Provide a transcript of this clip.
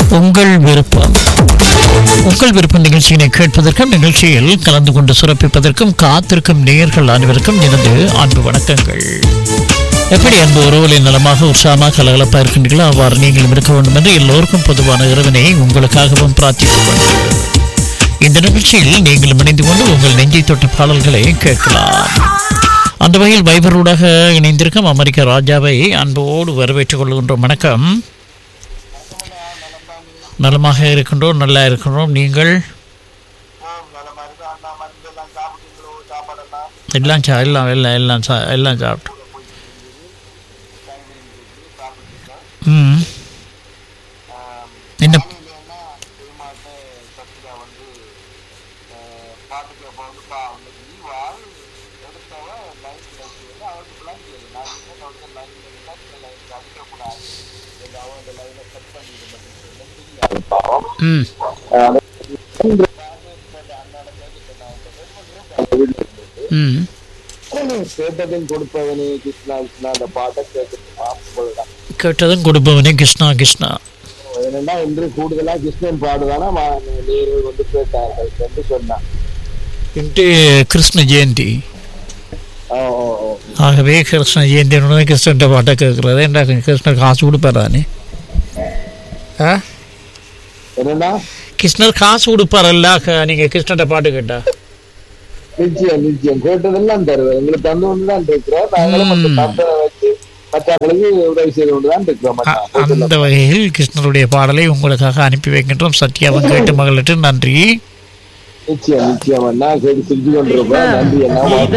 உங்கள் விருப்பம் உங்கள் விருப்பம் நிகழ்ச்சியினை கேட்பதற்கும் நிகழ்ச்சியில் கலந்து கொண்டு சிறப்பிப்பதற்கும் காத்திருக்கும் நேயர்கள் அனைவருக்கும் எனது அன்பு வணக்கங்கள் எப்படி அன்பு உறவுகளின் நலமாக உற்சாகமாக கலகலப்பாக இருக்கின்றீர்களோ அவ்வாறு நீங்களும் இருக்க வேண்டும் என்று எல்லோருக்கும் பொதுவான இறைவனை உங்களுக்காகவும் பிரார்த்தித்துக் கொண்டு இந்த நிகழ்ச்சியில் நீங்களும் இணைந்து கொண்டு உங்கள் நெஞ்சை தொட்ட பாடல்களை கேட்கலாம் அந்த வகையில் வைபரோடாக இணைந்திருக்கும் அமெரிக்க ராஜாவை அன்போடு வரவேற்றுக் கொள்கின்றோம் வணக்கம் நலமாக இருக்கின்றோம் நல்லா இருக்கின்றோம் நீங்கள் எல்லாம் சா எல்லாம் எல்லாம் எல்லாம் சா எல்லாம் சாப்பிட்டோம் ம் என்ன ம் ம் கேட்டதும் கொடுப்பவனே கிருஷ்ணா கிருஷ்ணா அந்த பாட்டை கேட்டு கேட்டதும் கொடுப்பவனே கிருஷ்ணா கிருஷ்ணா என்னன்னா இன்று கூடுதலா கிருஷ்ணன் பாடுதானா நேரு வந்து கேட்டார்கள் என்று சொன்னான் இன்று கிருஷ்ண ஜெயந்தி ஓ ஓ ஓ ஆகவே கிருஷ்ண ஜெயந்தி கிருஷ்ணன் பாட்டை கேட்கறது என்ன கிருஷ்ணர் காசு கொடுப்பாரானே ஆ என்னன்னா கிருஷ்ணர் காசு கொடுப்பாரல்ல க- நீங்க கிருஷ்ணன் பாட்டு கேட்டா நிச்சயம் நிச்சயம் கேட்டதெல்லாம் தருவேன் எங்களுக்கு தந்து கொண்டுதான் இருக்கிறோம் நாங்களும் அந்த தந்ததை வச்சு மற்றவர்களுக்கு உதவி செய்து கொண்டுதான் இருக்கிறோம் அ- அந்த வகையில் கிருஷ்ணருடைய பாடலை உங்களுக்காக அனுப்பி வைக்கின்றோம் சத்யாவும் கேட்டு மகளிட்டு நன்றி நிச்சயம் நிச்சயம் அண்ணா கேட்டு செஞ்சு கொண்டிருப்போம் நன்றி அண்ணா